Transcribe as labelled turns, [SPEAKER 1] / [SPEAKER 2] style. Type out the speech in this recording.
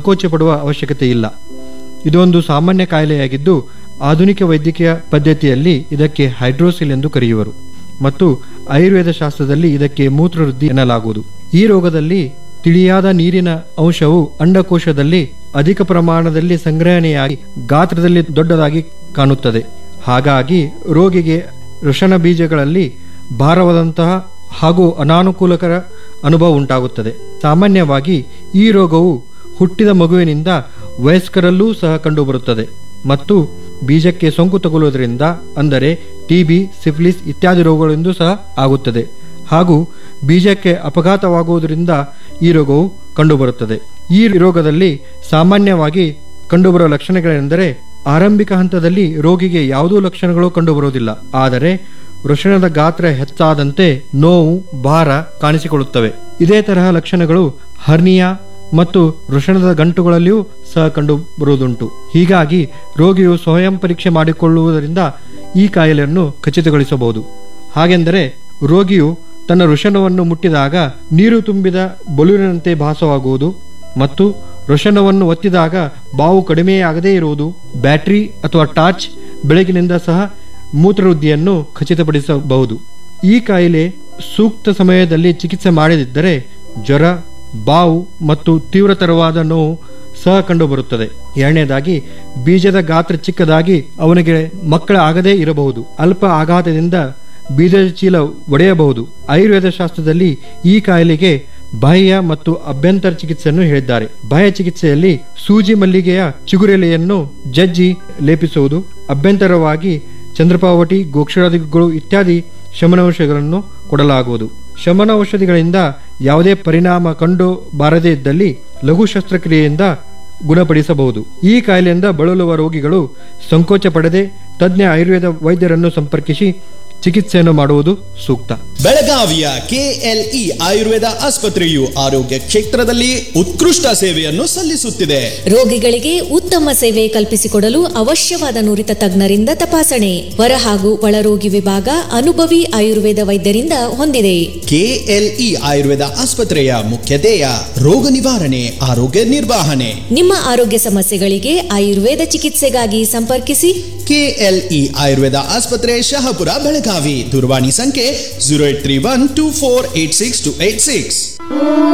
[SPEAKER 1] ಸಂಕೋಚ ಪಡುವ ಅವಶ್ಯಕತೆ ಇಲ್ಲ ಇದೊಂದು ಸಾಮಾನ್ಯ ಕಾಯಿಲೆಯಾಗಿದ್ದು ಆಧುನಿಕ ವೈದ್ಯಕೀಯ ಪದ್ಧತಿಯಲ್ಲಿ ಇದಕ್ಕೆ ಹೈಡ್ರೋಸಿಲ್ ಎಂದು ಕರೆಯುವರು ಮತ್ತು ಆಯುರ್ವೇದ ಶಾಸ್ತ್ರದಲ್ಲಿ ಇದಕ್ಕೆ ಮೂತ್ರವೃದ್ಧಿ ಎನ್ನಲಾಗುವುದು ಈ ರೋಗದಲ್ಲಿ ತಿಳಿಯಾದ ನೀರಿನ ಅಂಶವು ಅಂಡಕೋಶದಲ್ಲಿ ಅಧಿಕ ಪ್ರಮಾಣದಲ್ಲಿ ಸಂಗ್ರಹಣೆಯಾಗಿ ಗಾತ್ರದಲ್ಲಿ ದೊಡ್ಡದಾಗಿ ಕಾಣುತ್ತದೆ ಹಾಗಾಗಿ ರೋಗಿಗೆ ವೃಷಣ ಬೀಜಗಳಲ್ಲಿ ಭಾರವಾದಂತಹ ಹಾಗೂ ಅನಾನುಕೂಲಕರ ಅನುಭವ ಉಂಟಾಗುತ್ತದೆ ಸಾಮಾನ್ಯವಾಗಿ ಈ ರೋಗವು ಹುಟ್ಟಿದ ಮಗುವಿನಿಂದ ವಯಸ್ಕರಲ್ಲೂ ಸಹ ಕಂಡುಬರುತ್ತದೆ ಮತ್ತು ಬೀಜಕ್ಕೆ ಸೋಂಕು ತಗುಲುವುದರಿಂದ ಅಂದರೆ ಟಿಬಿ ಸಿಫಿಲಿಸ್ ಇತ್ಯಾದಿ ರೋಗಗಳಿಂದ ಸಹ ಆಗುತ್ತದೆ ಹಾಗೂ ಬೀಜಕ್ಕೆ ಅಪಘಾತವಾಗುವುದರಿಂದ ಈ ರೋಗವು ಕಂಡುಬರುತ್ತದೆ ಈ ರೋಗದಲ್ಲಿ ಸಾಮಾನ್ಯವಾಗಿ ಕಂಡುಬರುವ ಲಕ್ಷಣಗಳೆಂದರೆ ಆರಂಭಿಕ ಹಂತದಲ್ಲಿ ರೋಗಿಗೆ ಯಾವುದೂ ಲಕ್ಷಣಗಳು ಕಂಡುಬರುವುದಿಲ್ಲ ಆದರೆ ವೃಷಣದ ಗಾತ್ರ ಹೆಚ್ಚಾದಂತೆ ನೋವು ಭಾರ ಕಾಣಿಸಿಕೊಳ್ಳುತ್ತವೆ ಇದೇ ತರಹ ಲಕ್ಷಣಗಳು ಹರ್ನಿಯಾ ಮತ್ತು ವೃಷಣದ ಗಂಟುಗಳಲ್ಲಿಯೂ ಸಹ ಕಂಡುಬರುವುದುಂಟು ಹೀಗಾಗಿ ರೋಗಿಯು ಸ್ವಯಂ ಪರೀಕ್ಷೆ ಮಾಡಿಕೊಳ್ಳುವುದರಿಂದ ಈ ಕಾಯಿಲೆಯನ್ನು ಖಚಿತಗೊಳಿಸಬಹುದು ಹಾಗೆಂದರೆ ರೋಗಿಯು ತನ್ನ ವೃಷಣವನ್ನು ಮುಟ್ಟಿದಾಗ ನೀರು ತುಂಬಿದ ಬಲೂನಿನಂತೆ ಭಾಸವಾಗುವುದು ಮತ್ತು ವೃಷಣವನ್ನು ಒತ್ತಿದಾಗ ಬಾವು ಕಡಿಮೆಯಾಗದೇ ಇರುವುದು ಬ್ಯಾಟರಿ ಅಥವಾ ಟಾರ್ಚ್ ಬೆಳಗಿನಿಂದ ಸಹ ಮೂತ್ರವೃದ್ಧಿಯನ್ನು ಖಚಿತಪಡಿಸಬಹುದು ಈ ಕಾಯಿಲೆ ಸೂಕ್ತ ಸಮಯದಲ್ಲಿ ಚಿಕಿತ್ಸೆ ಮಾಡದಿದ್ದರೆ ಜ್ವರ ಬಾವು ಮತ್ತು ತೀವ್ರತರವಾದ ನೋವು ಸಹ ಕಂಡುಬರುತ್ತದೆ ಎರಡನೇದಾಗಿ ಬೀಜದ ಗಾತ್ರ ಚಿಕ್ಕದಾಗಿ ಅವನಿಗೆ ಮಕ್ಕಳ ಆಗದೇ ಇರಬಹುದು ಅಲ್ಪ ಆಘಾತದಿಂದ ಬೀಜದ ಚೀಲ ಒಡೆಯಬಹುದು ಆಯುರ್ವೇದ ಶಾಸ್ತ್ರದಲ್ಲಿ ಈ ಕಾಯಿಲೆಗೆ ಬಾಹ್ಯ ಮತ್ತು ಅಭ್ಯಂತರ ಚಿಕಿತ್ಸೆಯನ್ನು ಹೇಳಿದ್ದಾರೆ ಬಾಹ್ಯ ಚಿಕಿತ್ಸೆಯಲ್ಲಿ ಸೂಜಿ ಮಲ್ಲಿಗೆಯ ಚಿಗುರೆಲೆಯನ್ನು ಜಜ್ಜಿ ಲೇಪಿಸುವುದು ಅಭ್ಯಂತರವಾಗಿ ಚಂದ್ರಪಾವಟಿ ಗೋಕ್ಷರಾದಿಗಳು ಇತ್ಯಾದಿ ಶಮನೌಷಧಿಗಳನ್ನು ಕೊಡಲಾಗುವುದು ಶಮನ ಔಷಧಿಗಳಿಂದ ಯಾವುದೇ ಪರಿಣಾಮ ಕಂಡು ಬಾರದೇ ಇದ್ದಲ್ಲಿ ಲಘು ಶಸ್ತ್ರಕ್ರಿಯೆಯಿಂದ ಗುಣಪಡಿಸಬಹುದು ಈ ಕಾಯಿಲೆಯಿಂದ ಬಳಲುವ ರೋಗಿಗಳು ಸಂಕೋಚ ಪಡದೆ ತಜ್ಞ ಆಯುರ್ವೇದ ವೈದ್ಯರನ್ನು ಸಂಪರ್ಕಿಸಿ ಚಿಕಿತ್ಸೆಯನ್ನು ಮಾಡುವುದು ಸೂಕ್ತ
[SPEAKER 2] ಬೆಳಗಾವಿಯ ಕೆಎಲ್ಇ ಆಯುರ್ವೇದ ಆಸ್ಪತ್ರೆಯು ಆರೋಗ್ಯ ಕ್ಷೇತ್ರದಲ್ಲಿ ಉತ್ಕೃಷ್ಟ ಸೇವೆಯನ್ನು ಸಲ್ಲಿಸುತ್ತಿದೆ
[SPEAKER 3] ರೋಗಿಗಳಿಗೆ ಉತ್ತಮ ಸೇವೆ ಕಲ್ಪಿಸಿಕೊಡಲು ಅವಶ್ಯವಾದ ನುರಿತ ತಜ್ಞರಿಂದ ತಪಾಸಣೆ ಹೊರ ಹಾಗೂ ಒಳರೋಗಿ ವಿಭಾಗ ಅನುಭವಿ ಆಯುರ್ವೇದ ವೈದ್ಯರಿಂದ ಹೊಂದಿದೆ
[SPEAKER 2] ಕೆಎಲ್ಇ ಆಯುರ್ವೇದ ಆಸ್ಪತ್ರೆಯ ಮುಖ್ಯ ಧ್ಯೇಯ ರೋಗ ನಿವಾರಣೆ ಆರೋಗ್ಯ ನಿರ್ವಹಣೆ
[SPEAKER 3] ನಿಮ್ಮ ಆರೋಗ್ಯ ಸಮಸ್ಯೆಗಳಿಗೆ ಆಯುರ್ವೇದ ಚಿಕಿತ್ಸೆಗಾಗಿ ಸಂಪರ್ಕಿಸಿ
[SPEAKER 2] ಕೆಎಲ್ಇ ಆಯುರ್ವೇದ ಆಸ್ಪತ್ರೆ ಶಹಾಪುರ ಬೆಳಗಾವಿ ದೂರವಾಣಿ ಸಂಖ್ಯೆ zero eight three one two four eight six two eight six